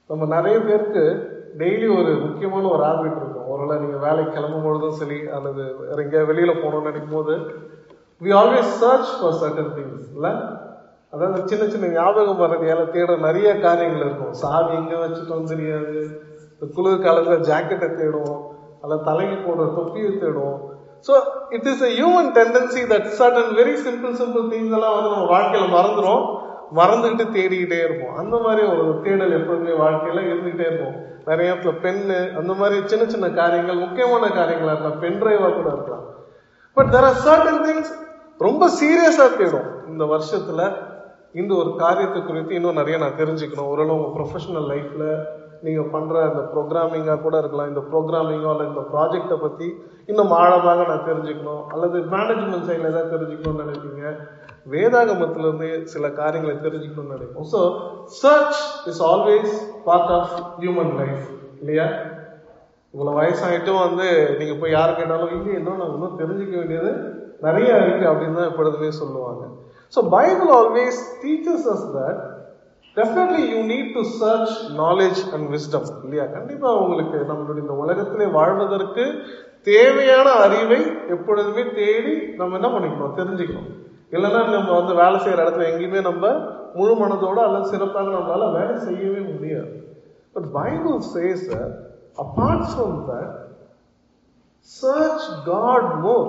நம்ம நிறைய பேருக்கு டெய்லி ஒரு முக்கியமான ஒரு ஹேபிட் இருக்கும் ஒருவேளை நீங்க வேலைக்கு கிளம்பும் பொழுதும் சரி அல்லது வேற எங்கேயா வெளியில போகணும்னு நினைக்கும் போது we always search for certain things இல்ல அதாவது சின்ன சின்ன ஞாபகம் வர்றதையால தேட நிறைய காரியங்கள் இருக்கும் சாவி எங்க வச்சுட்டோம் தெரியாது இந்த குளிர் காலத்துல ஜாக்கெட்டை தேடுவோம் அல்லது தலைக்கு போடுற தொப்பியை தேடுவோம் so it is a human tendency that certain very simple simple things எல்லாம் வந்து நம்ம வாழ்க்கையில மறந்துடும் மறந்துக்கிட்டு தேடிக்கிட்டே இருப்போம் அந்த மாதிரி ஒரு தேடல் எப்பவுமே வாழ்க்கையில இருந்துகிட்டே இருக்கும் நிறைய இடத்துல பெண்ணு அந்த மாதிரி சின்ன சின்ன காரியங்கள் முக்கியமான காரியங்களா இருக்கலாம் பென் டிரைவா கூட இருக்கலாம் but there are certain things ரொம்ப சீரியஸா தேடும் இந்த வருஷத்துல இந்த ஒரு காரியத்தை குறித்து இன்னும் நிறைய நான் தெரிஞ்சுக்கணும் ஒருவேளை உங்க ப்ரொஃபஷனல் லைஃப்ல நீங்க பண்ற இந்த ப்ரோக்ராமிங்கா கூட இருக்கலாம் இந்த ப்ரோக்ராமிங்கோ அல்லது இந்த ப்ராஜெக்டை பத்தி இன்னும் ஆழமாக நான் தெரிஞ்சுக்கணும் அல்லது மேனேஜ்மெண்ட் சைட்ல ஏதாவது தெரிஞ்சுக்கணும்னு நினைப்பீங்க வேதாகமத்துல இருந்து சில காரியங்களை தெரிஞ்சுக்கணும்னு நினைப்போம் so search is always part of human life இல்லையா இவ்வளவு வயசாயிட்டும் வந்து நீங்க போய் யாரு கேட்டாலும் இங்கே இன்னும் நான் இன்னும் தெரிஞ்சுக்க வேண்டியது நிறைய இருக்கு அப்படின்னு தான் எப்பொழுதுமே சொல்லுவாங்க so Bible always teaches us that definitely you need to search knowledge and wisdom இல்லையா கண்டிப்பா உங்களுக்கு நம்மளுடைய இந்த உலகத்திலே வாழ்வதற்கு தேவையான அறிவை எப்பொழுதுமே தேடி நம்ம என்ன பண்ணிக்கணும் தெரிஞ்சுக்கணும் இல்லைன்னா நம்ம வந்து வேலை செய்யற இடத்துல எங்கேயுமே நம்ம முழு மனதோட அல்லது சிறப்பாக நம்மளால வேலை செய்யவே முடியாது but Bible says apart from that search God more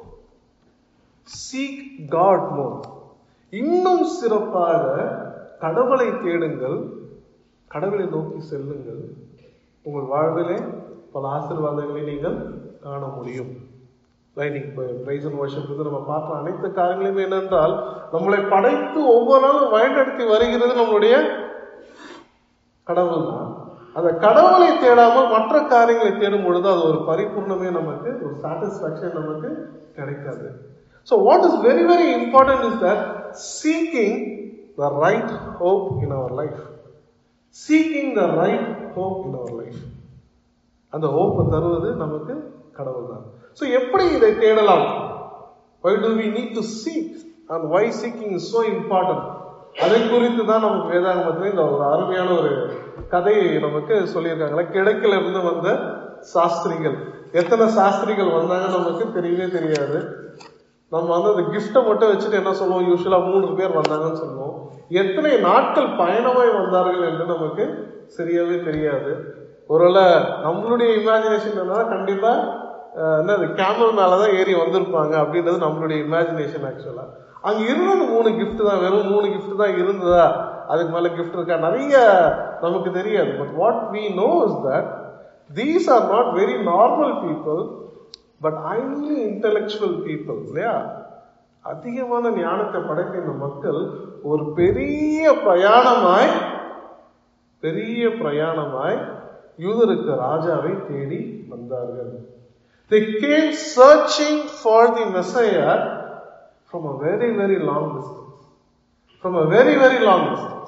seek God more இன்னும் சிறப்பாக கடவுளை தேடுங்கள் கடவுளை நோக்கி செல்லுங்கள் உங்கள் வாழ்விலே பல ஆசீர்வாதங்களை நீங்கள் காண முடியும் லைனிங் பிரைஸ் அண்ட் வர்ஷிப் நம்ம பார்த்த அனைத்து காரியங்களுமே என்னென்றால் நம்மளை படைத்து ஒவ்வொரு நாளும் வழிநடத்தி வருகிறது நம்மளுடைய கடவுள் தான் அந்த கடவுளை தேடாமல் மற்ற காரியங்களை தேடும் பொழுது அது ஒரு பரிபூர்ணமே நமக்கு ஒரு சாட்டிஸ்பாக்சன் நமக்கு கிடைக்காது so what is very very important is that seeking the right hope in our life seeking the right hope in our life அந்த ஹோப்பை தருவது நமக்கு கடவுள் தான் ஸோ எப்படி இதை தேடலாம் why do we need to seek and why seeking is so important அதை குறித்து தான் நமக்கு வேதாகமத்தில் இந்த ஒரு அருமையான ஒரு கதையை நமக்கு சொல்லியிருக்காங்களே கிழக்கில இருந்து வந்த சாஸ்திரிகள் எத்தனை சாஸ்திரிகள் வந்தாங்க நமக்கு தெரியவே தெரியாது நம்ம வந்து அந்த கிஃப்டை மட்டும் வச்சுட்டு என்ன சொல்லுவோம் யூஸ்வலா மூன்று பேர் வந்தாங்கன்னு சொல்லுவோம் எத்தனை நாட்கள் பயணமாய் வந்தார்கள் என்று நமக்கு சரியாவே தெரியாது ஒருவேளை நம்மளுடைய இமேஜினேஷன் என்னன்னா கண்டிப்பா அஹ், என்னது கேமல் மேலதான் ஏறி வந்திருப்பாங்க அப்படின்றது நம்மளுடைய இமேஜினேஷன் ஆக்சுவலா அங்க இருந்தது மூணு gift தான் வெறும் மூணு gift தான் இருந்ததா அதுக்கு மேல gift இருக்கா நிறைய நமக்கு தெரியாது but what we know is that these are not very normal people but highly intellectual people இல்லையா அதிகமான ஞானத்தை படைத்த இந்த மக்கள் ஒரு பெரிய பிரயாணமாய் பெரிய பிரயாணமாய் யூதருக்கு ராஜாவை தேடி வந்தார்கள் they came searching for the messiah from a very very long distance from a very very long distance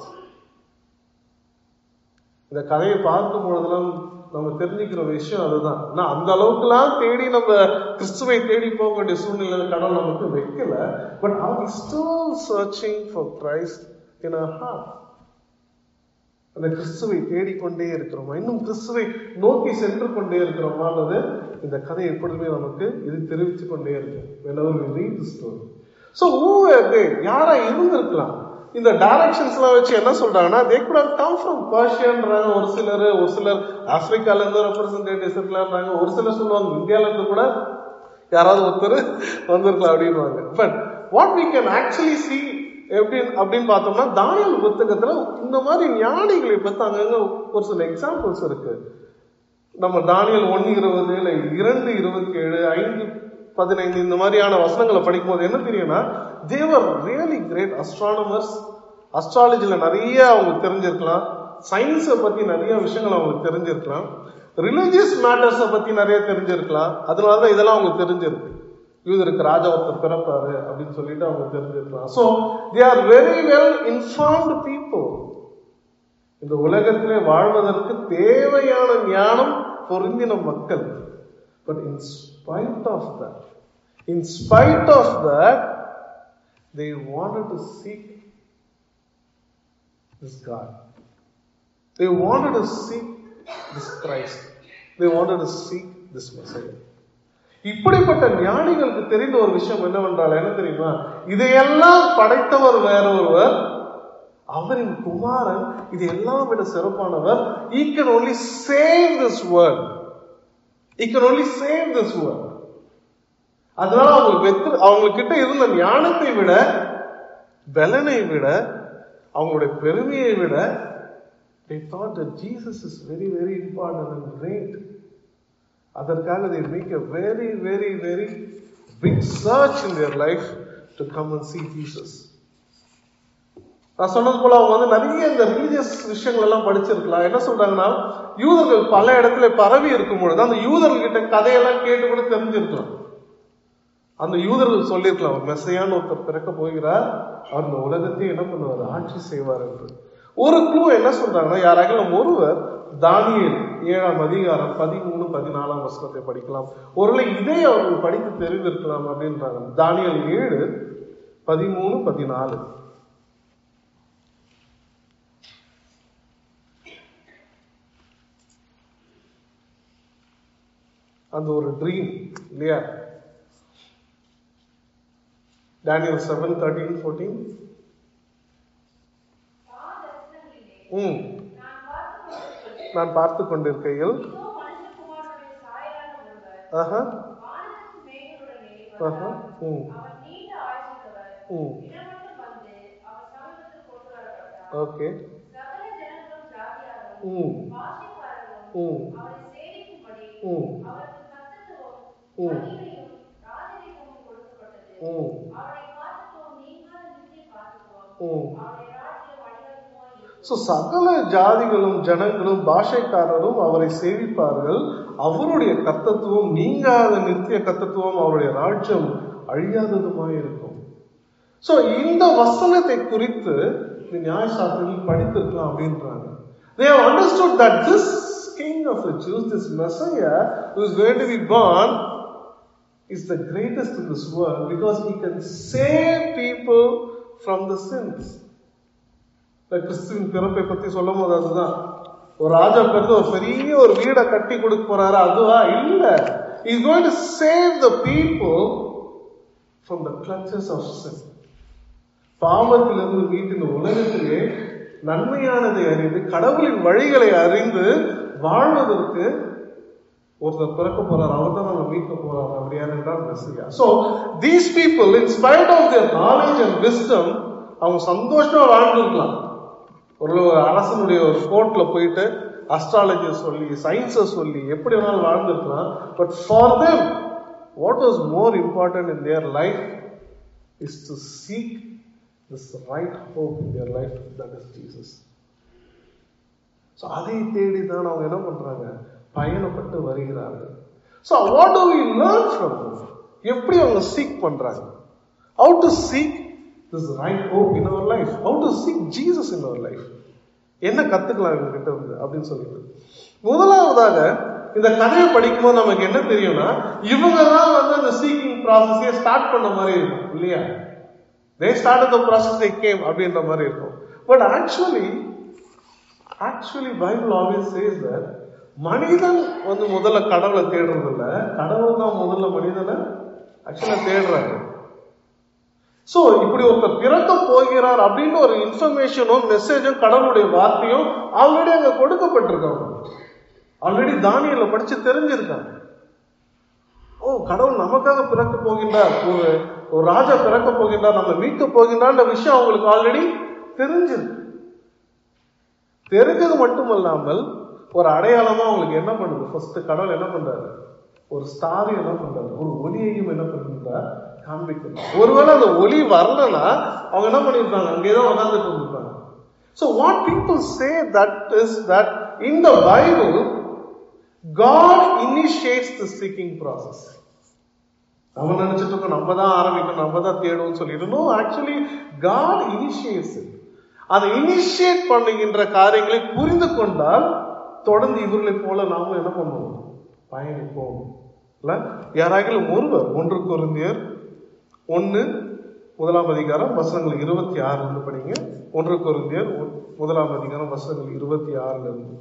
இந்த கதையை பார்க்கும் பொழுதெல்லாம் நம்ம தெரிஞ்சுக்கிற விஷயம் அதுதான் நான் அந்த அளவுக்குலாம் தேடி நம்ம கிறிஸ்துவை தேடி போக வேண்டிய சூழ்நிலை கடவுள் நமக்கு வைக்கல பட் அவர் still searching for Christ in a heart அந்த கிறிஸ்துவை தேடிக்கொண்டே இருக்கிறோமா இன்னும் கிறிஸ்துவை நோக்கி சென்று கொண்டே இருக்கிறோமான்றது இந்த கதை எப்பொழுதுமே நமக்கு இது தெரிவித்து கொண்டே இருக்கும் whenever we read the story so who were they யாரா இருந்திருக்கலாம் இந்த டைரக்ஷன்ஸ் எல்லாம் வச்சு என்ன சொல்றாங்கன்னா they could have come from பர்ஷியன்றாங்க ஒரு சிலர் ஒரு சிலர் ஆப்பிரிக்கால இருந்து ரெப்ரசன்டேட்டிவ்ஸ் இருக்கலாம்ன்றாங்க ஒரு சிலர் சொல்லுவாங்க இந்தியால இருந்து கூட யாராவது ஒருத்தர் வந்திருக்கலாம் அப்படின்வாங்க but what we can actually see எப்படி அப்படின்னு பார்த்தோம்னா தானியல் புத்தகத்துல இந்த மாதிரி ஞானிகளை பத்தி அங்கங்க ஒரு சில எக்ஸாம்பிள்ஸ் இருக்கு நம்ம தானியல் ஒன்னு இருபது இல்ல இரண்டு இருபத்தி ஏழு ஐந்து பதினைந்து இந்த மாதிரியான வசனங்களை படிக்கும்போது என்ன தெரியும்னா தேவர் ரியலி கிரேட் அஸ்ட்ரானமர்ஸ் அஸ்ட்ராலஜில நிறைய அவங்களுக்கு தெரிஞ்சிருக்கலாம் சயின்ஸை பத்தி நிறைய விஷயங்கள் அவங்களுக்கு தெரிஞ்சிருக்கலாம் ரிலிஜியஸ் மேட்டர்ஸை பத்தி நிறைய தெரிஞ்சிருக்கலாம் அதனாலதான் இதெல்லாம் அவங்களுக்கு தெரிஞ்சிருக்கு யூதருக்கு ராஜா ஒருத்தர் பிறப்பாரு அப்படின்னு சொல்லிட்டு அவங்க தெரிஞ்சிருக்கலாம் so they are very well informed people இந்த உலகத்திலே வாழ்வதற்கு தேவையான ஞானம் பொருந்தின மக்கள் but in spite of that in spite of that they wanted to seek this God They wanted to seek this Christ. They wanted to seek this Messiah. இப்படிப்பட்ட ஞானிகளுக்கு தெரிந்த ஒரு விஷயம் என்னவென்றால் என்ன தெரியுமா இதையெல்லாம் படைத்தவர் வேற ஒருவர் அவரின் குமாரன் இது எல்லாம் விட சிறப்பானவர் he can only save this world he can only save this world அதனால அவங்களுக்கு வெத்து அவங்க கிட்ட இருந்த ஞானத்தை விட பலனை விட அவங்களுடைய பெருமையை விட they thought that Jesus is very very important and great அதற்காக they make a very very very big search in their life to come and see Jesus நான் சொன்னது போல அவங்க வந்து நிறைய இந்த ரிலீஜியஸ் விஷயங்கள் எல்லாம் படிச்சிருக்கலாம் என்ன சொல்றாங்கன்னா யூதர்கள் பல இடத்துல பரவி இருக்கும் பொழுது அந்த யூதர்கள் கிட்ட கதையெல்லாம் கேட்டு கூட தெரிஞ்சிருக்கலாம் அந்த யூதர்கள் சொல்லியிருக்கலாம் ஒரு மெசையான்னு ஒருத்தர் பிறக்க போகிறார் அவர் இந்த உலகத்தையும் என்ன பண்ணுவார் ஆட்சி செய்வார் என்று ஒரு க்ளூ என்ன சொல்றாங்கன்னா யாராகிலும் ஒருவர் தானியல் ஏழாம் அதிகாரம் பதிமூணு பதினாலாம் வசனத்தை படிக்கலாம் ஒருவேளை இதை அவர்கள் படித்து தெரிந்திருக்கலாம் அப்படின்றாங்க தானியல் ஏழு பதிமூணு பதினாலு அந்த ஒரு ட்ரீம் இல்லையா டேனியல் செவன் தேர்ட்டீன் ஃபோர்டீன் நான் தரிசனங்களிலே ம் நான் பார்த்துக் கொண்டிருக்கையில், நான் பார்த்து கொண்டிருக்கையில் இதோ மனுஷகுமாரனுடைய சாயலான ஒருவர் ஆஹா வானத்து மேகங்களுடனே ஆஹா வந்தார். ம் அவர் நீண்ட ஆயுசுள்ளவர். ம் இடமட்டும் வந்து அவர் சமீபத்தில் கொண்டு வரப்பட்டார். ஓகே சகல ஜனங்களும் ஜாதியாரும், ம் பாஷைக்காரரும் ம் அவரை சேவிக்கும்படி ம் அவருக்கு கர்த்தத்துவம், ம். மகிமையும், ராஜரீகமும் கொடுக்கப்பட்டது. ம் அவருடைய காத்துவம் நீங்காத நித்திய காத்துவம். ம் அவருடைய ராஜ்யம் அழியாததுமாய் இருக்கும். ஸோ சகல ஜாதிகளும் ஜனங்களும் பாஷைக்காரரும் அவரை சேவிப்பார்கள் அவருடைய கர்த்தத்துவம் நீங்காத நித்திய கர்த்தத்துவம் அவருடைய ராஜ்யம் அழியாததுமாய் இருக்கும் ஸோ இந்த வசனத்தை குறித்து இந்த நியாயசாஸ்திரங்கள் படித்திருக்கலாம் அப்படின்றாங்க they have understood that this king of the Jews this messiah who is going to be born is the greatest in this world because he can save people from the sins இந்த கிறிஸ்துவின் பிறப்பை பத்தி சொல்லும் போது அதுதான் ஒரு ராஜா பிறந்து ஒரு பெரிய ஒரு வீடை கட்டி கொடுக்க போறாரு அதுவா இல்ல is going to save the people from the clutches of sin பாவத்திலிருந்து மீட்டு இந்த உலகத்திலே நன்மையானதை அறிந்து கடவுளின் வழிகளை அறிந்து வாழ்வதற்கு ஒருத்தர் பிறக்க போறார் அவர் தான் நம்ம மீட்க போறார் அப்படி யார் என்றால் Messiah so these people in spite of their knowledge and wisdom அவங்க சந்தோஷமா வாழ்ந்துருக்கலாம் ஒரு ஒரு அரசனுடைய ஒரு கோர்ட்ல போயிட்டு அஸ்ட்ராலஜி சொல்லி சயின்ஸை சொல்லி எப்படி வேணாலும் வாழ்ந்துருக்கலாம் but for them what was more important in their life is to seek this right hope in their life that is Jesus so அதை தேடி தான் அவங்க என்ன பண்றாங்க பயணப்பட்டு வருகிறார்கள் so what do we learn from எப்படி அவங்க சீக் பண்றாங்க how to seek this right hope in our life how to seek Jesus in our life என்ன கத்துக்கலாம் இவங்க கிட்ட இருந்து அப்படின்னு சொல்லிட்டு முதலாவதாக இந்த கதையை படிக்கும்போது நமக்கு என்ன தெரியும்னா இவங்க தான் வந்து அந்த சீக்கிங் ப்ராசஸே ஸ்டார்ட் பண்ண மாதிரி இருக்கும் இல்லையா they start the process they came அப்படின்ற மாதிரி இருக்கும் but actually actually Bible always says that மனிதன் வந்து முதல்ல கடவுளை தேடுறது இல்ல கடவுள் தான் முதல்ல மனிதனை ஆக்சுவலா தேடுறாரு சோ இப்படி ஒருத்தர் பிறக்க போகிறார் அப்படின்னு ஒரு இன்ஃபர்மேஷனும் மெசேஜும் கடவுளுடைய வார்த்தையும் ஆல்ரெடி அங்க கொடுக்கப்பட்டிருக்காங்க ஆல்ரெடி தானியல படிச்சு தெரிஞ்சிருக்காங்க ஓ கடவுள் நமக்காக பிறக்க போகின்றார் ஒரு ஒரு ராஜா பிறக்க போகின்றார் நம்ம மீட்க போகின்றார்ன்ற விஷயம் அவங்களுக்கு ஆல்ரெடி தெரிஞ்சிருக்கு தெரிஞ்சது மட்டுமல்லாமல் ஒரு அடையாளமா அவங்களுக்கு என்ன பண்ணுது ஃபர்ஸ்ட் கடவுள் என்ன பண்றாரு ஒரு ஸ்டார் என்ன பண்றாரு ஒரு ஒளியையும் என்ன பண்ணுறார் காண்பிக்கிறார் ஒருவேளை அந்த ஒளி வரலன்னா அவங்க என்ன பண்ணிருப்பாங்க அங்கேதான் உட்காந்துட்டு இருந்திருப்பாங்க so what people say that is that in the Bible God initiates the seeking process நம்ம நினைச்சிட்டு இருக்கோம் நம்ம தான் ஆரம்பிக்கணும் நம்ம தான் தேடுவோம் சொல்லிட்டு நோ ஆக்சுவலி காட் இனிஷியேட்ஸ் அதை இனிஷியேட் பண்ணுகின்ற காரியங்களை புரிந்து கொண்டால் தொடர்ந்து இவர்களை போல நாம என்ன பண்ணுவோம் பயணிப்போம் இல்ல யாராகிலும் ஒருவர் ஒன்று குருந்தியர் ஒன்னு முதலாம் அதிகாரம் வசனங்கள் இருபத்தி ஆறுல இருந்து படிங்க ஒன்று கொரிந்தியர் ஒ- முதலாம் அதிகாரம் வசனங்கள் இருபத்தி ஆறுல இருந்து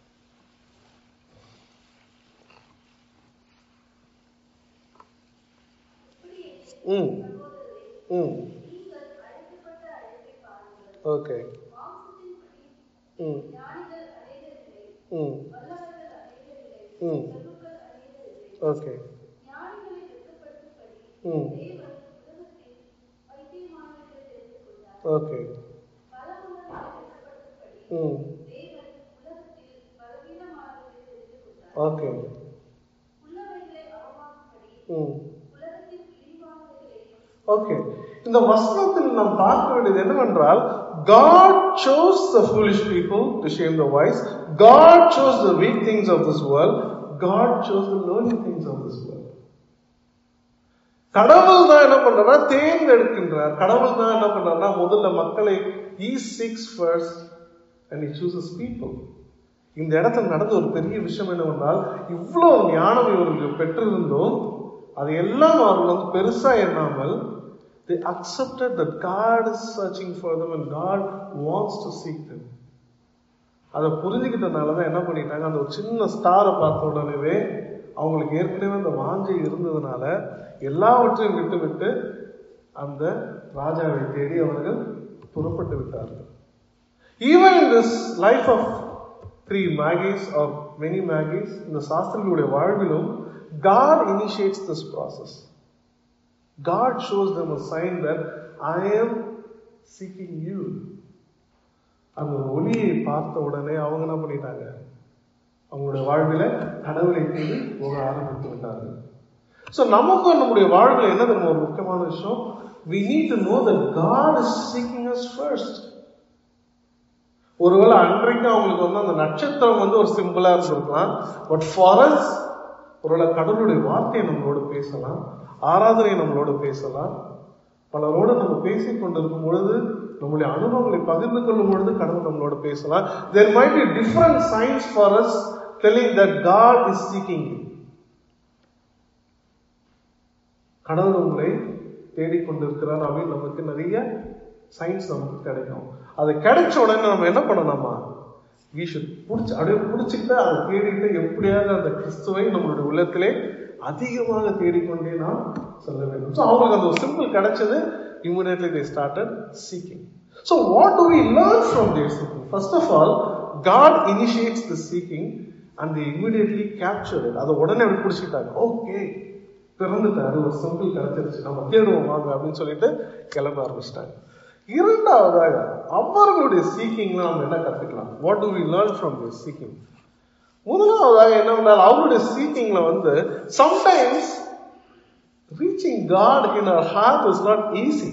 ம் ம் நீங்கள் அழைக்கப்பட்ட அழைப்பை பாருங்கள் ஓகே மாம்சத்தின்படி ம் ஞானிகள் அநேகரில்லை ம் வல்லவர்கள் அநேகரில்லை ம் பிரபுக்கள் அநேகரில்லை ஓகே ஞானிகளை வெட்கப்படுத்தும்படி ம் தேவன் உலகத்தில் பைத்தியமானவர்களை தெரிந்து கொண்டார் ஓகே பலமுள்ளவர்களை வெட்கப்படுத்தும்படி ம் தேவன் உலகத்தில் பலவீனமானவர்களை தெரிந்து கொண்டார் ஓகே உள்ளவைகளை அவமாக்கும்படி ம் உலகத்தில் இழிவானவைகளையும் ஓகே இந்த வசனத்தில் நாம் பார்க்க வேண்டியது என்னவென்றால் God chose the foolish people to shame the wise. God chose the weak things of this world. God chose the learning things of this world. கடவுள் தான் என்ன பண்றாரா தேர்ந்தெடுக்கின்றார் கடவுள் தான் என்ன பண்றாருன்னா முதல்ல மக்களை he seeks first and he chooses people இந்த இடத்துல நடந்த ஒரு பெரிய விஷயம் என்னவென்றால் இவ்வளவு ஞானம் இவர்களுக்கு பெற்றிருந்தும் அது எல்லாம் அவர்கள் வந்து பெருசா எண்ணாமல் they accepted that God is searching for them and God wants to seek them அதை புரிஞ்சுக்கிட்டனால தான் என்ன பண்ணிட்டாங்க அந்த ஒரு சின்ன ஸ்டாரை பார்த்த உடனேவே அவங்களுக்கு ஏற்கனவே அந்த வாஞ்சை இருந்ததுனால எல்லாவற்றையும் விட்டு விட்டு அந்த ராஜாவை தேடி அவர்கள் புறப்பட்டு விட்டார்கள் even in this life of three magis are many magis இந்த சாஸ்திரிகளுடைய வாழ்விலும் God initiates this process. God shows them a sign that I am seeking you. அந்த ஒளியை பார்த்த உடனே அவங்க என்ன பண்ணிட்டாங்க அவங்களுடைய வாழ்வில கடவுளை தேடி போக ஆரம்பித்து விட்டார்கள் ஸோ நமக்கும் நம்முடைய வாழ்வில் என்ன தெரியுமா ஒரு முக்கியமான விஷயம் we need to know that God is seeking us first ஒருவேளை அன்றைக்கு அவங்களுக்கு வந்து அந்த நட்சத்திரம் வந்து ஒரு சிம்பிளா இருந்திருக்கலாம் பட் ஃபாரஸ் ஒருவேளை கடவுளுடைய வார்த்தையை நம்மளோட பேசலாம் ஆராதனை நம்மளோட பேசலாம் பலரோடு நம்ம பேசிக் கொண்டிருக்கும் பொழுது நம்முடைய அனுபவங்களை பகிர்ந்து கொள்ளும் பொழுது கடவுள் நம்மளோட பேசலாம் there might be different signs for us telling that God is seeking you கடவுள் உங்களை தேடிக்கொண்டிருக்கிறார் அப்படின்னு நமக்கு நிறைய சயின்ஸ் நமக்கு கிடைக்கும் அது கிடைச்ச உடனே நம்ம என்ன பண்ணணுமா வி ஷுட் பிடிச்சி அப்படியே பிடிச்சிக்கிட்டு அதை தேடிட்டு எப்படியாவது அந்த கிறிஸ்துவை நம்மளுடைய உள்ளத்திலே அதிகமாக தேடிக்கொண்டே நாம் செல்ல வேண்டும் ஸோ அவங்களுக்கு அந்த ஒரு சிம்பிள் கிடைச்சது immediately they started seeking so what do we learn from their seeking first of all god initiates the seeking and they immediately captured it அதை உடனே அப்படி பிடிச்சிட்டாங்க ஓகே பிறந்துட்டாரு ஒரு சிம்பிள் கிடைச்சிருச்சு நம்ம தேடுவோம் வாங்க அப்படின்னு சொல்லிட்டு கிளம்ப ஆரம்பிச்சிட்டாங்க இரண்டாவதாக அவர்களுடைய சீக்கிங்ல நம்ம என்ன கத்துக்கலாம் what do we learn from this seeking முதலாவதாக என்ன பண்ணால் அவருடைய சீக்கிங்ல வந்து sometimes reaching God in our heart is not easy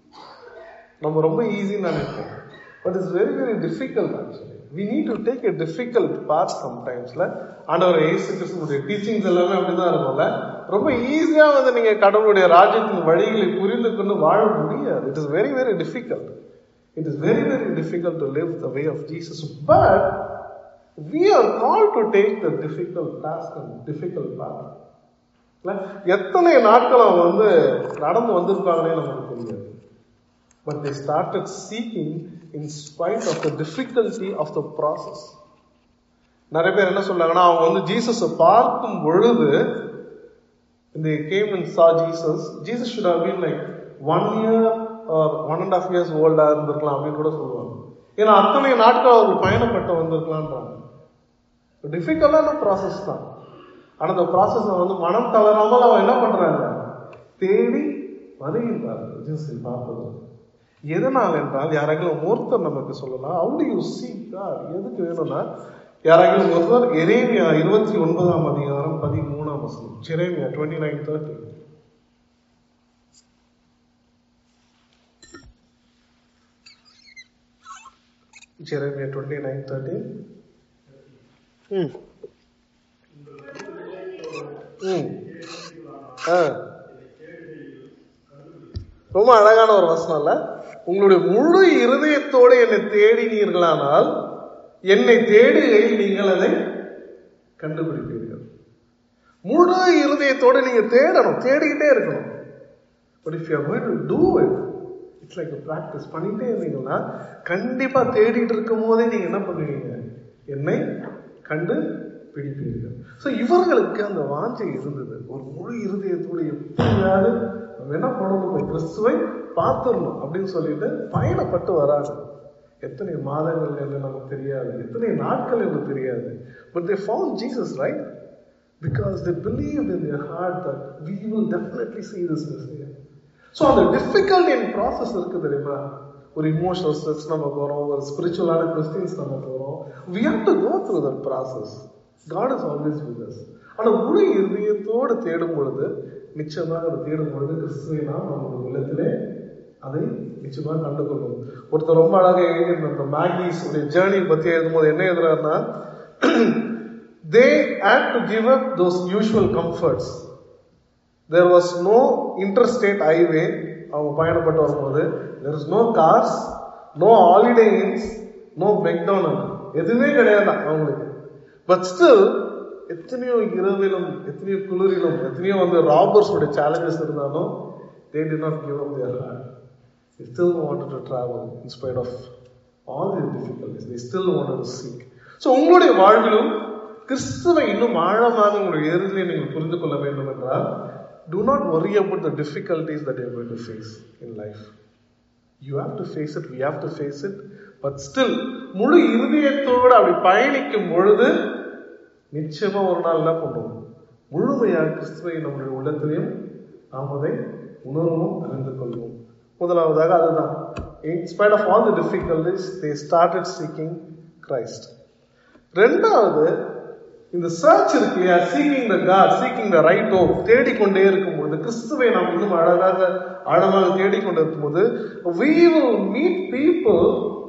நம்ம ரொம்ப ஈஸின்னு நினைப்போம் but it's very very difficult actually we need to take a difficult part சம்டைம்ஸ்ல ஆண்டவர் இயேசு கிறிஸ்துடைய டீச்சிங்ஸ் எல்லாமே அப்படிதான் இருக்கும்ல ரொம்ப ஈஸியா வந்து நீங்க கடவுளுடைய ராஜ்யத்தின் வழிகளை புரிந்து கொண்டு வாழ முடியாது it is very very difficult it is very very difficult to live the way of Jesus but we are called to take the difficult task and difficult path இல்ல? எத்தனை நாட்கள் அவங்க வந்து நடந்து வந்திருப்பாங்கன்னே நமக்கு தெரியாது but they started seeking in spite of the difficulty of the process நிறைய பேர் என்ன சொல்றாங்கன்னா அவங்க வந்து ஜீசஸை பார்க்கும் பொழுது they came and saw Jesus Jesus should have been like one year or one and a half years old ஆ இருந்திருக்கலாம் அப்படின்னு கூட சொல்லுவாங்க ஏன்னா அத்தனை நாட்கள் அவர் பயணப்பட்டு வந்திருக்கலான்றாங்க டிஃபிகல்ட்டான ப்ராசஸ் தான் ஆனா அந்த ப்ராசஸ் வந்து மனம் தளராமல் அவன் என்ன பண்றாங்க தேடி வருகின்றார் ஜீசஸை பார்ப்பது எதனால் என்றால் யாராங்களும் ஒருத்தர் நமக்கு சொல்லலாம் how do you seek God எதுக்கு வேணும்னா யாராங்களும் ஒருவர் எரேமியா இருபத்தி ஒன்பதாம் அதிகாரம் பதிமூணாம் வசனம் Jeremiah twenty nine thirty Jeremiah twenty nine thirty hmm hmm ஆ ரொம்ப அழகான ஒரு வசனம் இல்ல உங்களுடைய முழு இருதயத்தோடு என்னை தேடினீர்களானால் என்னை தேடுகையில் நீங்கள் அதை கண்டுபிடிப்பீர்கள் முழு இருதயத்தோடு நீங்க தேடணும் தேடிக்கிட்டே இருக்கணும் but if you going to do it it's like practice பண்ணிட்டே இருந்தீங்கன்னா கண்டிப்பா தேடிட்டு இருக்கும் போதே நீங்க என்ன பண்ணுவீங்க என்னை கண்டு பிடிப்பீர்கள் ஸோ இவர்களுக்கு அந்த வாஞ்சை இருந்தது ஒரு முழு இருதயத்தோடு எப்படியாவது நம்ம என்ன பண்ணணும் இந்த கிறிஸ்துவை பார்த்துடணும் அப்படின்னு சொல்லிட்டு பயணப்பட்டு வராங்க எத்தனை மாதங்கள் என்று நமக்கு தெரியாது எத்தனை நாட்கள் என்று தெரியாது but they found Jesus right because they believe in their heart that we will definitely see this Messiah. So அந்த டிஃபிகல்ட் இன் ப்ராசஸ் இருக்கு தெரியுமா ஒரு இமோஷனல் ஸ்ட்ரெஸ் நம்ம போகிறோம் ஒரு ஸ்பிரிச்சுவலான கொஸ்டின்ஸ் நம்ம போகிறோம் we have to go through that process God is always with us ஆனால் முழு இருதயத்தோடு தேடும் பொழுது நிச்சயமாக அதை தேடும் பொழுது கிறிஸ்துவை நாம் நம்முடைய உள்ளத்திலே அதை நிச்சயமாக கண்டுகொள்ளும் ஒருத்தர் ரொம்ப அழகாக எழுதியிருந்த அந்த மேகிஸ் உடைய ஜேர்னி பற்றி எழுதும்போது என்ன எழுதுறாருன்னா they had to give up those usual comforts there was no interstate highway அவங்க பயணப்பட்டு வரும்போது there is no cars no holiday inns no McDonald எதுவுமே கிடையாது அவங்களுக்கு பட் ஸ்டில் எத்தனையோ இரவிலும் எத்தனையோ குளிரிலும் எத்தனையோ வந்து ராபர்ஸ் உடைய சேலஞ்சஸ் இருந்தாலும் they did not give up their heart they still wanted to travel in spite of all their difficulties they still wanted to seek so உங்களுடைய வாழ்விலும் கிறிஸ்துவை இன்னும் ஆழமாக உங்களுடைய இறுதியை நீங்கள் புரிந்து கொள்ள வேண்டும் என்றால் do not worry about the difficulties that you're going to face in life you have to face it we have to face it but still முழு இருதயத்தோடு அப்படி பயணிக்கும் பொழுது நிச்சயமா ஒரு நாள் என்ன பண்ணுவோம் முழுமையாக கிறிஸ்துவை நம்முடைய உள்ளத்திலையும் நாம் அதை உணர்வோம் அறிந்து கொள்வோம் முதலாவதாக அதுதான் in spite of all the difficulties they started seeking Christ ரெண்டாவது இந்த சர்ச் இருக்கு இல்லையா seeking the God seeking the right oh தேடிக்கொண்டே இருக்கும்போது கிறிஸ்துவை நாம் இன்னும் அழகாக ஆழமாக தேடிக்கொண்டு இருக்கும்போது we will meet people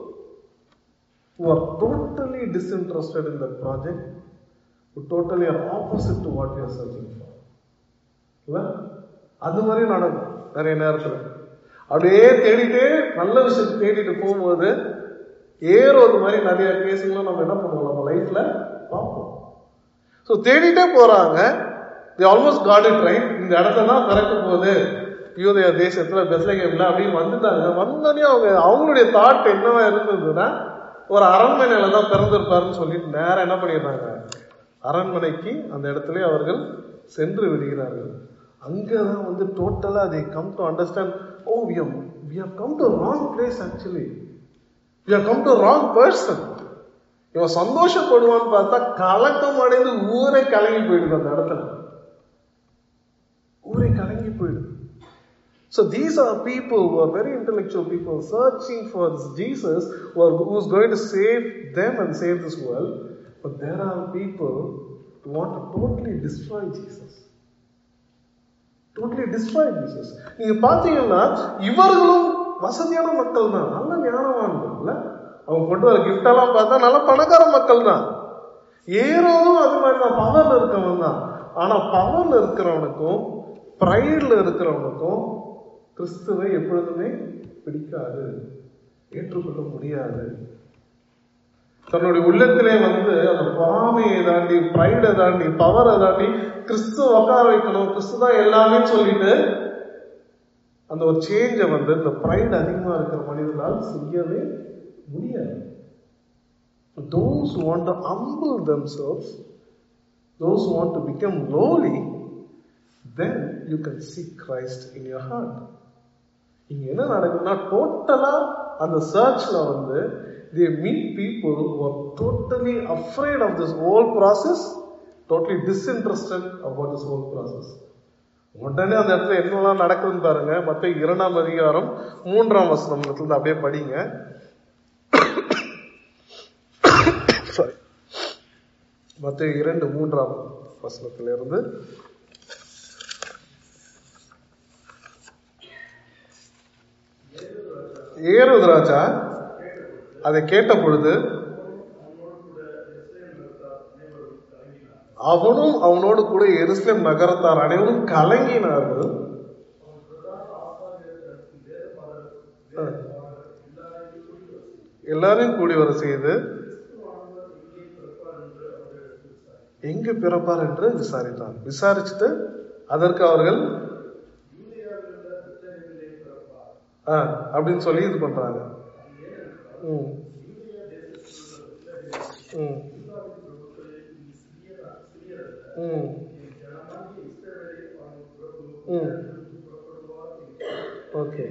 who are totally disinterested in that project who totally are opposite to what we are searching for இல்ல அது மாதிரி நடக்கும் நிறைய நேரத்துல அப்படியே தேடிட்டே நல்ல விஷயத்தை தேடிட்டு போகும்போது ஏறுவது மாதிரி நிறைய கேஸுங்களும் நம்ம என்ன பண்ணுவோம் நம்ம லைஃப்ல பார்ப்போம் ஸோ தேடிட்டே போறாங்க they almost got it right இந்த இடத்துல தான் பிறக்க போகுது யூதய தேசத்துல பெஸ்லகேம்ல அப்படின்னு வந்துட்டாங்க வந்தோடனே அவங்க அவங்களுடைய தாட் என்னவா இருந்ததுன்னா ஒரு அரண்மனையில தான் பிறந்திருப்பாருன்னு சொல்லிட்டு நேரம் என்ன பண்ணிடுறாங்க அரண்மனைக்கு அந்த இடத்துல அவர்கள் சென்று விடுகிறார்கள் அங்கதான் வந்து டோட்டலா they come to understand oh we have we have come to wrong place actually we have come to wrong person இவன் சந்தோஷப்படுவான்னு பார்த்தா கலக்கம் அடைந்து ஊரே கலங்கி போயிடுது அந்த இடத்துல ஊரே கலங்கி போயிடுது So these are people who are very intellectual people searching for this Jesus who are, who's going to save them and save this world. But there are people who want to totally destroy Jesus. Totally destroy Jesus. நீங்க பாத்தீங்கன்னா இவர்களும் வசதியான மக்கள் தான் நல்ல ஞானவான்கள் இல்ல அவங்க கொண்டு வர கிஃப்ட் எல்லாம் பார்த்தா நல்ல பணக்கார மக்கள் தான் ஏறோதும் அது மாதிரி தான் பவர்ல இருக்கவன் தான் ஆனா பவர்ல இருக்கிறவனுக்கும் ப்ரைட்ல இருக்கிறவனுக்கும் கிறிஸ்துவை எப்பொழுதுமே பிடிக்காது ஏற்றுக்கொள்ள முடியாது தன்னுடைய உள்ளத்திலே வந்து அந்த பொறாமையை தாண்டி ப்ரைடை தாண்டி பவரை தாண்டி கிறிஸ்து உட்கார வைக்கணும் கிறிஸ்து தான் எல்லாமே சொல்லிட்டு அந்த ஒரு சேஞ்சை வந்து இந்த ப்ரைட் அதிகமா இருக்கிற மனிதனால் செய்யவே முடியாது those who want to humble themselves those who want to become lowly then you can see Christ in your heart இங்க என்ன நடக்குதுன்னா டோட்டலா அந்த சர்ச்ல வந்து they meet people who are totally afraid of this whole process totally disinterested about this whole process உடனே அந்த இடத்துல என்னெல்லாம் நடக்குதுன்னு பாருங்க மத்த இரண்டாம் அதிகாரம் மூன்றாம் வசனம் இருந்து அப்படியே படிங்க சாரி மத்த இரண்டு மூன்றாம் வசனத்திலிருந்து ஏறுவது ராஜா அதை கேட்ட பொழுது அவனும் அவனோடு கூட எருசலேம் நகரத்தார் அனைவரும் கலங்கினார்கள் எல்லாரையும் கூடி வர செய்து எங்கு பிறப்பார் என்று விசாரித்தான் விசாரிச்சுட்டு அதற்கு அவர்கள் ஆ அப்படின்னு சொல்லி இது பண்றாங்க ம் ம் ம் ம் ஓகே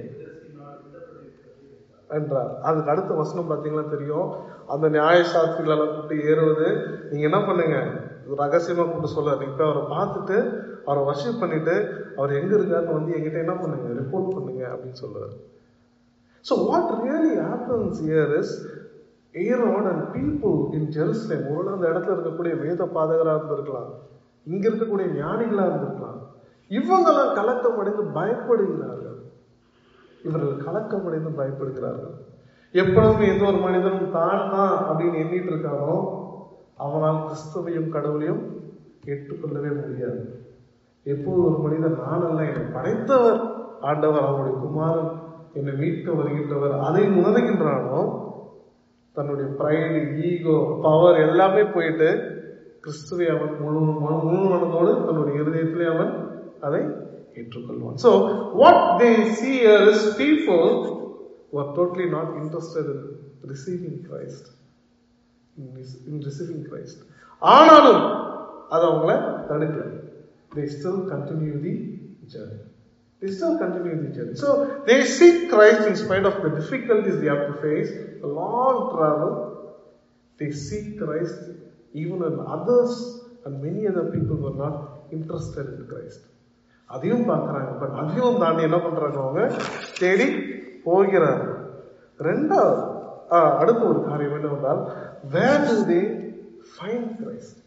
என்றார் அதுக்கு அடுத்த வசனம் பார்த்தீங்கன்னா தெரியும் அந்த நியாயசாஸ்திரிகளெல்லாம் கூப்பிட்டு ஏறுவது நீங்க என்ன பண்ணுங்க இது ரகசியமா கூப்பிட்டு சொல்ல நீங்க போய் அவரை பார்த்துட்டு அவரை வர்ஷிப் பண்ணிட்டு அவர் எங்க இருக்காருன்னு வந்து என்கிட்ட என்ன பண்ணுங்க ரிப்போர்ட் பண்ணுங்க அப்படின்னு சொல்றாரு so what really happens here is Herod and people in Jerusalem ஒருவேளை அந்த இடத்துல இருக்கக்கூடிய வேத பாதகரா இருந்திருக்கலாம் இங்க இருக்கக்கூடிய ஞானிகளா இருந்திருக்கலாம் இவங்கெல்லாம் கலக்கம் அடைந்து பயப்படுகிறார்கள் இவர்கள் கலக்கம் அடைந்து பயப்படுகிறார்கள் எப்பொழுதும் எந்த ஒரு மனிதனும் தான் தான் அப்படின்னு எண்ணிட்டு இருக்கானோ அவனால் கிறிஸ்துவையும் கடவுளையும் ஏற்றுக்கொள்ளவே முடியாது எப்போது ஒரு மனிதன் நான் அல்ல என்னை படைத்தவர் ஆண்டவர் அவருடைய குமாரன் என்னை மீட்க வருகின்றவர் அதை உணர்கின்றானோ தன்னுடைய ப்ரைடு ஈகோ பவர் எல்லாமே போயிட்டு கிறிஸ்துவை அவன் முழு மன- முழு மனதோடு தன்னுடைய இருதயத்திலே அவன் அதை ஏற்றுக்கொள்வான் so what they see here is people who are totally not interested in receiving Christ in rec- in receiving Christ ஆனாலும் அது அவங்கள தடுக்கல they still continue the journey they still continue the journey so they seek Christ in spite of the difficulties they have to face the long travel they seek Christ even when others and many other people were not interested in Christ அதையும் பார்க்கறாங்க but அதையும் தாண்டி என்ன பண்றாங்க அவங்க தேடி போகிறாங்க ரெண்டாவது ஆ, அடுத்த ஒரு காரியம் என்னவென்றால் where do they find Christ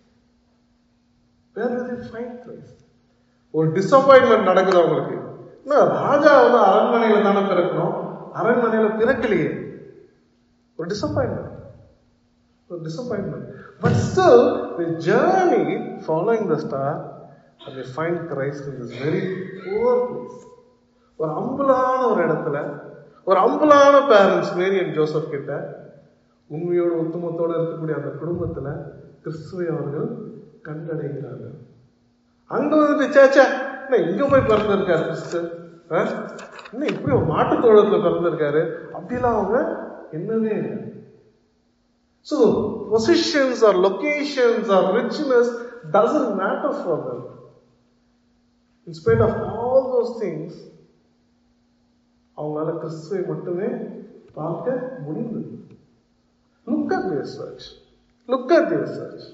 where do they find Christ ஒரு டிசப்பாயின்மெண்ட் நடக்குது அவங்களுக்கு என்ன ராஜா வந்து அரண்மனையில தானே பிறக்கணும் அரண்மனையில பிறக்கலையே ஒரு டிசப்பாயின்மெண்ட் ஒரு disappointment but still the journey following the star and they find Christ in this very poor place ஒரு அம்பலான ஒரு இடத்துல ஒரு அம்பலான பேரண்ட்ஸ் மேரி அண்ட் ஜோசப் கிட்ட உண்மையோடு ஒத்துமத்தோடு இருக்கக்கூடிய அந்த குடும்பத்துல கிறிஸ்துவை அவர்கள் கண்டடைகிறார்கள் அங்க வந்துட்டு சேச்சா என்ன இங்க போய் பிறந்திருக்காரு கிறிஸ்து ஆ? என்ன இப்படி ஒரு மாட்டுத் தோழத்துல பிறந்திருக்காரு அப்படிலாம் அவங்க என்னவே இல்லை So, positions or locations or richness doesn't matter for them. In spite of all those things, அவங்களால கிறிஸ்துவை மட்டுமே பார்க்க முடிந்தது look at their church look at their church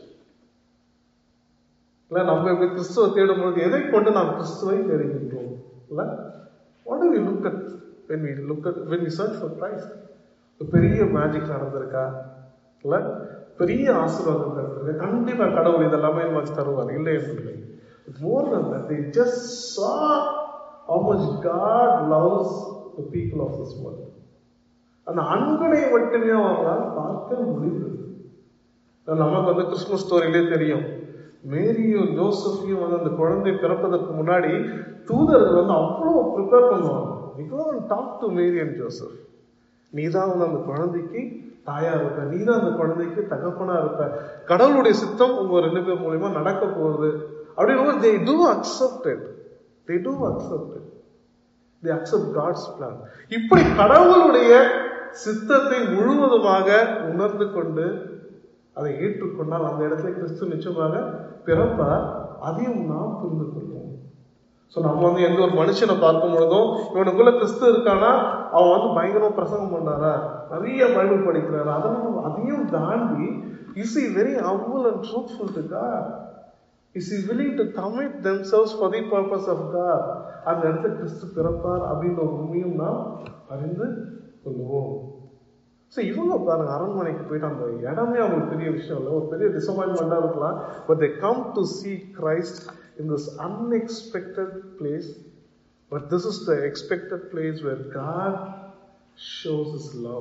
இல்ல நம்ம இப்படி கிறிஸ்துவை தேடும்போது எதை கொண்டு நாம் கிறிஸ்துவை தேடுகின்றோம் இல்ல what do we look at when we look at when we search for Christ ஒரு பெரிய மேஜிக் நடந்திருக்கா இல்ல பெரிய ஆசீர்வாதம் நடந்திருக்கு கண்டிப்பா கடவுள் இதெல்லாமே நமக்கு தருவார் இல்லை என்று மோர் than that they just saw how much God loves the people of this world அந்த அன்பனை மட்டுமே அவங்களால் பார்க்க முடிந்தது நமக்கு வந்து கிறிஸ்துமஸ் ஸ்டோரியிலே தெரியும் மேரியும் ஜோசஃபையும் வந்து அந்த குழந்தை பிறப்பதற்கு முன்னாடி தூதர்கள் வந்து அவ்வளோ ப்ரிப்பேர் பண்ணுவாங்க மிகவும் talk to Mary and Joseph நீ தான் வந்து அந்த குழந்தைக்கு தாயா இருப்ப நீ தான் அந்த குழந்தைக்கு தகப்பனா இருப்ப கடவுளுடைய சித்தம் உங்க ரெண்டு பேர் மூலியமா நடக்க போகுது அப்படின்னு they do accept it they do accept it they accept God's plan இப்படி கடவுளுடைய சித்தத்தை முழுவதுமாக உணர்ந்து கொண்டு அதை ஏற்றுக்கொண்டால் அந்த இடத்துல கிறிஸ்து நிச்சயமாக பிறப்பார் அதையும் நாம் புரிந்து கொள்வோம் ஸோ நம்ம வந்து எந்த ஒரு மனுஷனை பார்க்கும் பொழுதும் இவனுக்குள்ள கிறிஸ்து இருக்கானா அவன் வந்து பயங்கரமா பிரசங்கம் பண்ணாரா நிறைய பைபிள் படிக்கிறாரா அதெல்லாம் அதையும் தாண்டி is he very humble and truthful to God is he willing to commit themselves for the purpose of God அந்த இடத்துல கிறிஸ்து பிறப்பார் அப்படின்ற ஒரு உண்மையும் நாம் அறிந்து கொள்வோம் ஸோ இவங்க பாருங்க அரண்மனைக்கு போயிட்டு அந்த இடமே அவங்களுக்கு பெரிய விஷயம் இல்லை ஒரு பெரிய டிசப்பாயின்மெண்ட்டாக இருக்கலாம் but they come to see Christ in this unexpected place but this is the expected place where God shows his love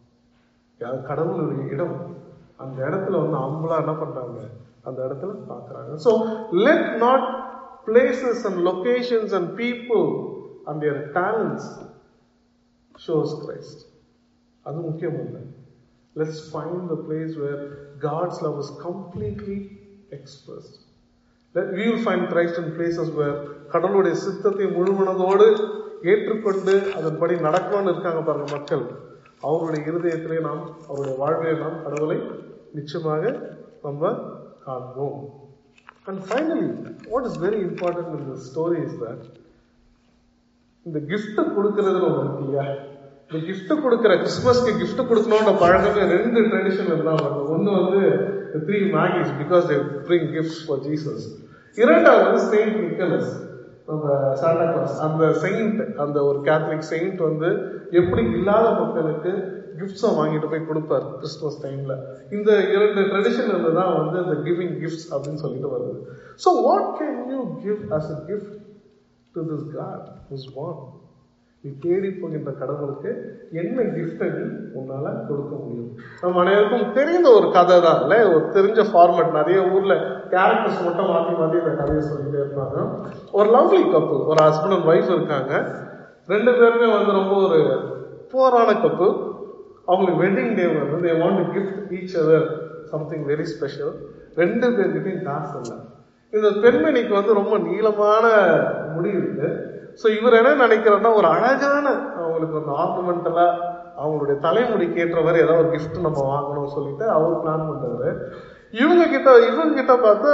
கடவுளுடைய இடம் அந்த இடத்துல வந்து அம்பலா என்ன பண்றாங்க அந்த இடத்துல பார்க்கறாங்க so let not places and locations and people and their talents shows Christ அது முக்கியம் இல்லை let's find the place where God's love is completely expressed we will find Christ in places where கடவுளுடைய சித்தத்தை முழுமனதோடு ஏற்றுக்கொண்டு அதன்படி நடக்கணும்னு இருக்காங்க பாருங்க மக்கள் அவருடைய இருதயத்திலே நாம் அவருடைய வாழ்விலே நாம் கடவுளை நிச்சயமாக நம்ம காண்போம் and finally what is very important in the story is that இந்த gift கொடுக்கறதுல ஒன்று இருக்கு இல்லையா இந்த gift கொடுக்கிற கிறிஸ்மஸ்க்கு gift கொடுக்கணும்ன்ற பழக்கமே ரெண்டு ட்ரெடிஷன் இருந்தால் வருது ஒன்று வந்து three magis because they bring gifts for Jesus இரண்டாவது செயின்ட் நிக்கலஸ் நம்ம சாண்டா கிளாஸ் அந்த செயின்ட் அந்த ஒரு கேத்தலிக் செயின்ட் வந்து எப்படி இல்லாத மக்களுக்கு கிஃப்ட்ஸை வாங்கிட்டு போய் கொடுப்பார் கிறிஸ்துமஸ் டைம்ல இந்த இரண்டு ட்ரெடிஷன் இருந்து தான் வந்து இந்த கிவிங் கிஃப்ட்ஸ் அப்படின்னு சொல்லிட்டு வருது so what can you give us a gift to this God is born நீ தேடி போகின்ற கடவுளுக்கு என்ன கிஃப்டை நீ உன்னால கொடுக்க முடியும் நம்ம அனைவருக்கும் தெரிந்த ஒரு கதை தான் இல்ல ஒரு தெரிஞ்ச ஃபார்மேட் நிறைய ஊர்ல கேரக்டர்ஸ் மட்டும் மாத்தி மாத்தி இந்த கதையை சொல்லிட்டே இருப்பாங்க ஒரு லவ்லி கப்பு ஒரு ஹஸ்பண்ட் அண்ட் ஒய்ஃப் இருக்காங்க ரெண்டு பேருமே வந்து ரொம்ப ஒரு போரான கப்பு அவங்களுக்கு வெட்டிங் டே வந்து they want gift each other something very special ரெண்டு பேர்கிட்டையும் காசு இல்லை இந்த பெண்மணிக்கு வந்து ரொம்ப நீளமான முடி இருக்கு ஸோ இவர் என்ன நினைக்கிறாருன்னா ஒரு அழகான அவங்களுக்கு ஒரு ஆர்னமெண்டலா அவங்களுடைய தலைமுடிக்கு ஏற்ற மாதிரி ஏதாவது ஒரு gift நம்ம வாங்கணும்னு சொல்லிட்டு அவர் பிளான் பண்றாரு இவங்க கிட்ட இவங்க கிட்ட பார்த்தா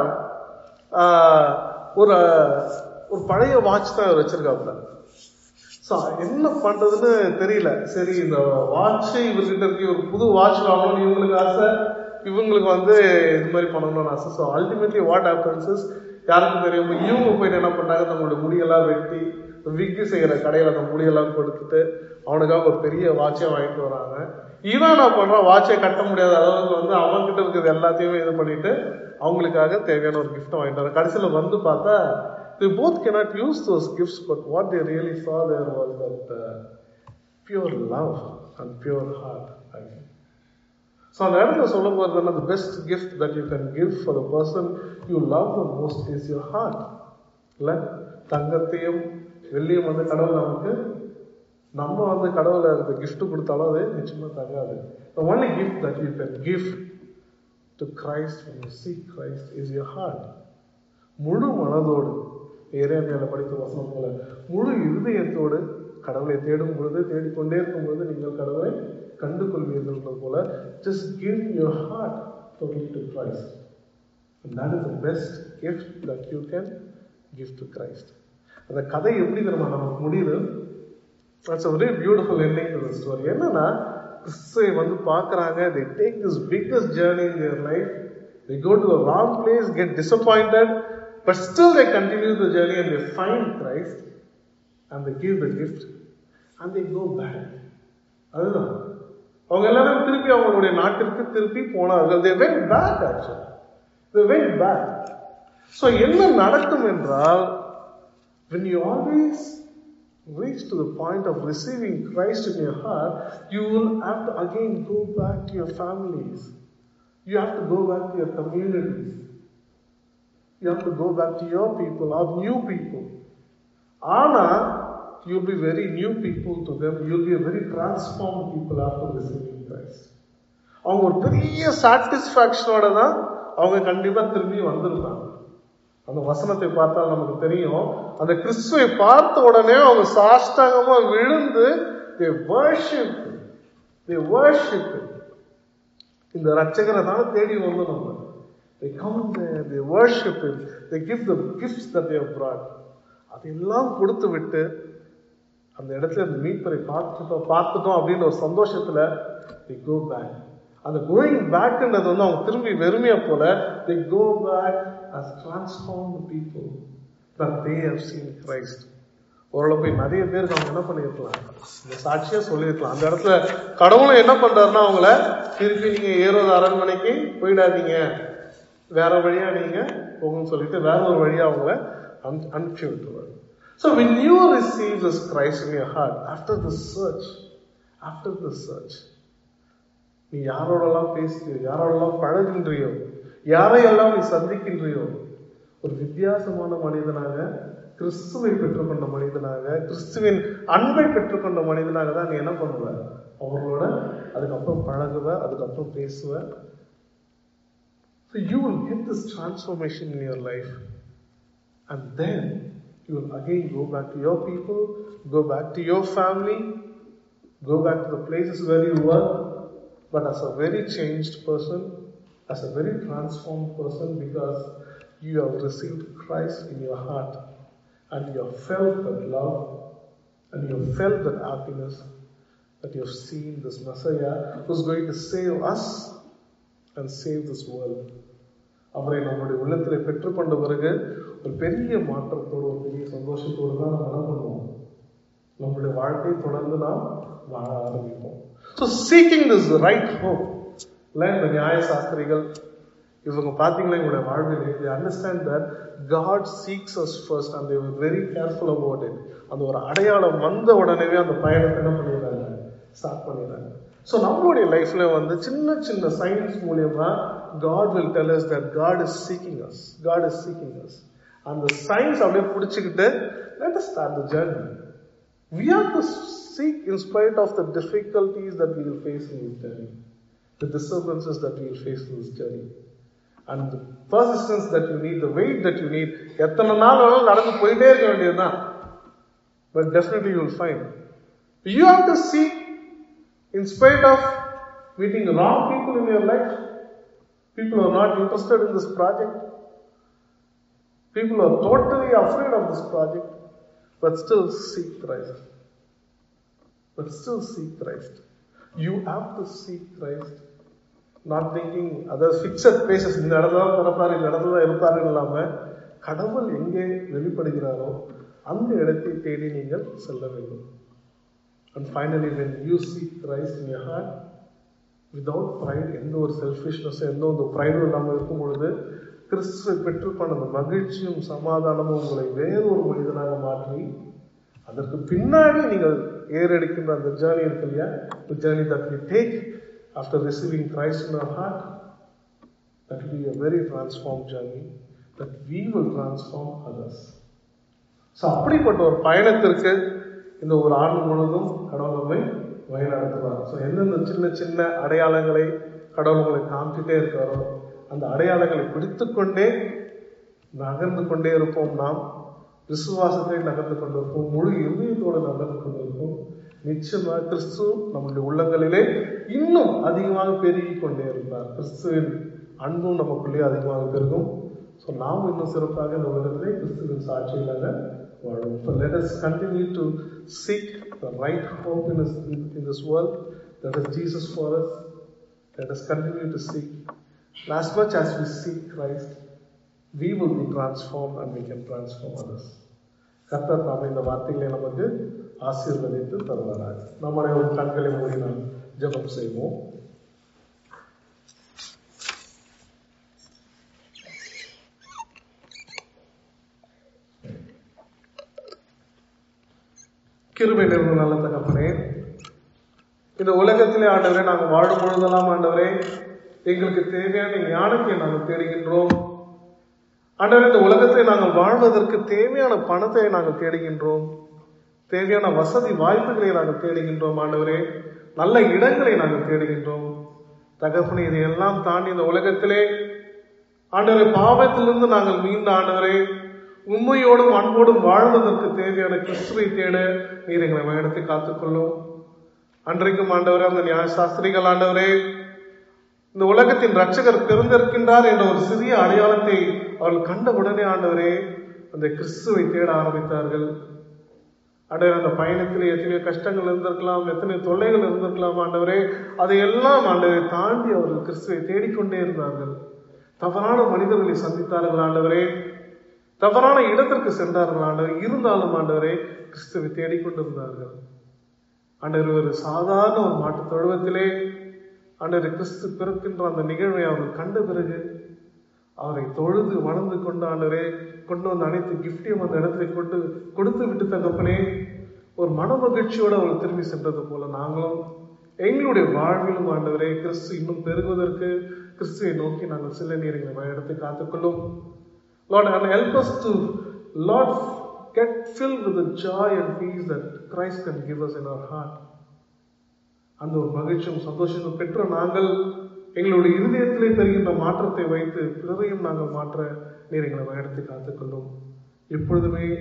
ஆஹ், ஒரு ஒரு பழைய வாட்ச் தான் அவர் வச்சிருக்காப்புல ஸோ என்ன பண்றதுன்னு தெரியல சரி இந்த வாட்ச் இவர்கிட்ட இருக்கு ஒரு புது வாட்ச் வாங்கணும்னு இவங்களுக்கு ஆசை இவங்களுக்கு வந்து இது மாதிரி பண்ணணும்னு ஆசை ஸோ அல்டிமேட்லி வாட் ஹேப்பன்ஸ் யாருக்கும் தெரியும் இவங்க போயிட்டு என்ன பண்ணாங்க நம்மளுடைய முடியெல்லாம் வெட்டி விக்கு செய்யற கடையில அந்த முடியெல்லாம் கொடுத்துட்டு அவனுக்காக ஒரு பெரிய வாட்சே வாங்கிட்டு வராங்க இவன் என்ன பண்றான் வாட்சே கட்ட முடியாத அளவுக்கு வந்து அவன்கிட்ட இருக்கிறது எல்லாத்தையுமே இது பண்ணிட்டு அவங்களுக்காக தேவையான ஒரு gift வாங்கிட்டு வராங்க கடைசியில வந்து பார்த்தா they both cannot use those gifts but what they really saw there was that uh, pure love and pure heart I think. So அந்த இடத்துல சொல்ல போகிறது the best gift that you can give for the person you love the most is your heart இல்லை தங்கத்தையும் வெள்ளியும் வந்து கடவுள் நமக்கு நம்ம வந்து கடவுளை அந்த gift கொடுத்தாலும் அது நிச்சயமா தகாது the only gift that you can give to Christ when you seek Christ is your heart முழு மனதோடு ஏரியாமையில படித்த வசனம் போல முழு இருதயத்தோடு கடவுளை தேடும் பொழுது தேடிக்கொண்டே இருக்கும் பொழுது நீங்கள் கடவுளை கண்டு கொள்வீர்கள் போல just give your heart totally to Christ and that is the best gift that you can give to Christ அந்த கதை எப்படி தெரியுமா நமக்கு முடியுது That's a very beautiful ending to the story. என்னன்னா கிறிஸ்துவை வந்து பார்க்கறாங்க they take this biggest journey in their life they go to the wrong place get disappointed but still they continue the journey and they find Christ and they give the gift and they go back அதுதான் அவங்க எல்லாரும் திருப்பி அவங்களுடைய நாட்டிற்கு திருப்பி போனார்கள் they went back actually they went back so என்ன நடக்கும் என்றால் when you always reach to the point of receiving Christ in your heart, you will have to again go back to your families. You have to go back to your communities. You have to go back to your people or new people. Anna, you'll be very new people to them. You'll be a very transformed people after receiving Christ. அவங்க ஒரு பெரிய சாட்டிஸ்ஃபேக்ஷனோட தான் அவங்க கண்டிப்பா திரும்பி வந்திருப்பாங்க அந்த வசனத்தை பார்த்தால் நமக்கு தெரியும் அந்த கிறிஸ்துவை பார்த்த உடனே அவங்க சாஷ்டாங்கமா விழுந்து they worship they worship இந்த ரட்சகரை தான் தேடி வந்தோம் நம்ம they come there they worship him they give the gifts that they have brought அதெல்லாம் கொடுத்து விட்டு அந்த இடத்துல அந்த மீட்பரை பார்த்துட்டோம் பார்த்துட்டோம் அப்படின்னு ஒரு சந்தோஷத்துல they go back அந்த கோயிங் பேக்ன்றது வந்து அவங்க திரும்பி வெறுமையா போல they go back as transformed people that they have seen Christ ஓரளவு போய் நிறைய பேருக்கு அவங்க என்ன பண்ணிருக்கலாம் இந்த சாட்சியா சொல்லியிருக்கலாம் அந்த இடத்துல கடவுளும் என்ன பண்றாருன்னா அவங்கள திருப்பி நீங்க ஏரோது அரண்மனைக்கு போயிடாதீங்க வேற வழியா நீங்க போகணும்னு சொல்லிட்டு வேற ஒரு வழியா அவங்கள அனு- அனுப்பிச்சு விட்டுருவாரு So when you receive this Christ in your heart, after the search, after the search, நீ யாரோடெல்லாம் பேசுறியோ யாரோடெல்லாம் பழகின்றியோ யாரையெல்லாம் நீ சந்திக்கின்றியோ ஒரு வித்தியாசமான மனிதனாக கிறிஸ்துவை பெற்றுக்கொண்ட மனிதனாக கிறிஸ்துவின் அன்பை பெற்றுக்கொண்ட மனிதனாக தான் நீ என்ன பண்ணுவ அவர்களோட அதுக்கப்புறம் பழகுவ அதுக்கப்புறம் பேசுவ So you will get this transformation in your life and then you will again go back to your people, go back to your family, go back to the places where you were, but as a very changed person, as a very transformed person, because you have received Christ in your heart and you have felt that love and you have felt that happiness that you have seen this Messiah who's going to save us and save this world. அவரை நம்முடைய உள்ளத்தில் பெற்றுக்கொண்ட பிறகு ஒரு பெரிய மாற்றத்தோடு ஒரு பெரிய சந்தோஷத்தோடு தான் நம்ம என்ன பண்ணுவோம் நம்முடைய வாழ்க்கை தொடர்ந்து நாம் வாழ ஆரம்பிப்போம் so seeking this right hope இல்லை இந்த நியாய சாஸ்திரிகள் இவங்க பார்த்தீங்களா எங்களுடைய வாழ்வில் understand that God seeks us first and very careful about it அந்த ஒரு அடையாளம் வந்த உடனேவே அந்த பயணத்தை என்ன பண்ணிடுறாங்க ஸ்டார்ட் பண்ணிடுறாங்க ஸோ நம்மளுடைய லைஃப்ல வந்து சின்ன சின்ன சயின்ஸ் மூலியமா God will tell us that God is seeking us God is seeking us அந்த சயின்ஸ் அப்படியே பிடிச்சிக்கிட்டு let us start the journey we have to seek in spite of the difficulties that we will face in this journey the disturbances that we will face in this journey and the persistence that you need the weight that you need எத்தனை நாள் வேணாலும் நடந்து போயிட்டே இருக்க வேண்டியதுதான் but definitely you will find you have to seek in spite of meeting wrong people in your life people who are not interested in this project people who are totally afraid of this project but still seek Christ but still seek Christ you have to seek Christ not thinking அதாவது fixed places இந்த இடத்துல தான் பிறப்பாரு இந்த இடத்துல தான் இருப்பாருன்னு இல்லாம கடவுள் எங்கே வெளிப்படுகிறாரோ அந்த இடத்தை தேடி நீங்கள் செல்ல வேண்டும் and finally when you seek Christ in your heart without pride எந்த ஒரு செல்ஃபிஷ்னஸ் எந்த ஒரு ப்ரைடும் இல்லாமல் இருக்கும் பொழுது கிறிஸ்துவை பெற்றுக்கொண்ட அந்த மகிழ்ச்சியும் சமாதானமும் உங்களை வேறொரு மனிதனாக மாற்றி அதற்கு பின்னாடி நீங்கள் ஏறெடுக்கின்ற அந்த ஜேர்னி இருக்கு இல்லையா journey that we take after receiving Christ in our heart, that will be a very transformed journey, that we will transform others. So அப்படிப்பட்ட ஒரு பயணத்திற்கு இந்த ஒரு ஆண்டு முழுவதும் கடவுள் நம்மை வழிநடத்துவார் ஸோ எந்தெந்த சின்ன சின்ன அடையாளங்களை கடவுள் உங்களை காமிச்சிட்டே இருக்காரோ அந்த அடையாளங்களை பிடித்துக்கொண்டே நகர்ந்து கொண்டே இருப்போம் நாம் விசுவாசத்தை நகர்ந்து கொண்டிருப்போம் முழு இருதயத்தோடு நகர்ந்து கொண்டிருப்போம் நிச்சயமா கிறிஸ்து நம்முடைய உள்ளங்களிலே இன்னும் அதிகமாக பெருகி கொண்டே இருப்பார் கிறிஸ்துவின் அன்பும் நமக்குள்ளே அதிகமாக பெருகும் ஸோ நாம் இன்னும் சிறப்பாக இந்த உலகத்திலே கிறிஸ்துவின் சாட்சிகளாக வாழும் so let us continue to seek the right hope in in this world that is Jesus for us let us continue to seek as much as we seek Christ, we will be transformed and we can transform others. கர்த்தர் நாம இந்த வார்த்தைகளை நமக்கு ஆசீர்வதித்து தருவாராக நம்முடைய ஒரு கண்களை மூடி நாம் ஜெபம் செய்வோம் கிருபை நிறுவன நல்ல தகப்பனே இந்த உலகத்திலே ஆண்டவரே நாங்கள் வாழும் பொழுதெல்லாம் ஆண்டவரே எங்களுக்கு தேவையான ஞானத்தை நாங்கள் தேடுகின்றோம் ஆண்டவரே இந்த உலகத்தை நாங்கள் வாழ்வதற்கு தேவையான பணத்தை நாங்கள் தேடுகின்றோம் தேவையான வசதி வாய்ப்புகளை நாங்கள் தேடுகின்றோம் ஆண்டவரே நல்ல இடங்களை நாங்கள் தேடுகின்றோம் தகப்பனே இதையெல்லாம் தாண்டி இந்த உலகத்திலே ஆண்டவரே பாவத்திலிருந்து நாங்கள் மீண்ட ஆண்டவரே உண்மையோடும் அன்போடும் வாழ்வதற்கு தேவையான கிறிஸ்துவை தேட நீர் எங்களை வழிநடத்தி காத்துக்கொள்ளும் அன்றைக்கும் ஆண்டவரே அந்த நியாய சாஸ்திரிகள் ஆண்டவரே இந்த உலகத்தின் ரட்சகர் பிறந்திருக்கின்றார் என்ற ஒரு சிறிய அடையாளத்தை அவர்கள் கண்ட உடனே ஆண்டவரே அந்த கிறிஸ்துவை தேட ஆரம்பித்தார்கள் ஆண்டவர் அந்த பயணத்தில் எத்தனையோ கஷ்டங்கள் இருந்திருக்கலாம் எத்தனை தொல்லைகள் இருந்திருக்கலாம் ஆண்டவரே அதையெல்லாம் ஆண்டவரை தாண்டி அவர்கள் கிறிஸ்துவை தேடிக்கொண்டே இருந்தார்கள் தவறான மனிதர்களை சந்தித்தார்கள் ஆண்டவரே தவறான இடத்திற்கு சென்றார்கள் ஆண்டவர் இருந்தாலும் ஆண்டவரே கிறிஸ்துவை தேடிக்கொண்டிருந்தார்கள் ஆண்டவர் ஒரு சாதாரண ஒரு மாட்டு தொழுவத்திலே ஆண்டவர் கிறிஸ்து பிறக்கின்ற அந்த நிகழ்வை அவர்கள் கண்ட பிறகு அவரை தொழுது வளர்ந்து கொண்டு ஆண்டவரே கொண்டு வந்து அனைத்து கிஃப்டையும் அந்த இடத்துல கொண்டு கொடுத்து விட்டு தகப்பனே ஒரு மன மகிழ்ச்சியோடு அவர்கள் திரும்பி சென்றது போல நாங்களும் எங்களுடைய வாழ்விலும் ஆண்டவரே கிறிஸ்து இன்னும் பெருகுவதற்கு கிறிஸ்துவை நோக்கி நாங்கள் சில நேரங்களை வழிநடத்தி காத்துக்கொள்ளும் Lord, and help us to, Lord, get filled with the joy and peace that Christ can give us in our heart. அந்த ஒரு மகிழ்ச்சியும் சந்தோஷமும் பெற்ற நாங்கள் எங்களுடைய இருதயத்திலே பெறுகின்ற மாற்றத்தை வைத்து பிறரையும் நாங்கள் மாற்ற நீர் எங்களை வழிநடத்தி காத்துக்கொள்ளும் எப்பொழுதுமே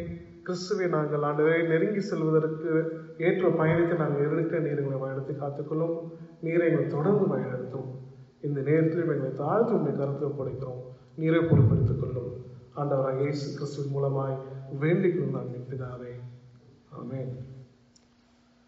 கிறிஸ்துவை நாங்கள் ஆண்டவரை நெருங்கி செல்வதற்கு ஏற்ற பயணத்தை நாங்கள் எடுக்க நீர் எங்களை வழிநடத்தி காத்துக்கொள்ளும் நீரை எங்களை தொடர்ந்து வழிநடத்தும் இந்த நேரத்தில் எங்களை தாழ்த்து உண்மை கருத்தில் படைக்கிறோம் நீரை பொறுப்படுத்திக் கொள்ளும் ஆண்டவராக இயேசு கிறிஸ்துவின் மூலமாய் வேண்டிக் கொண்டாங்க பிதாவே ஆமென்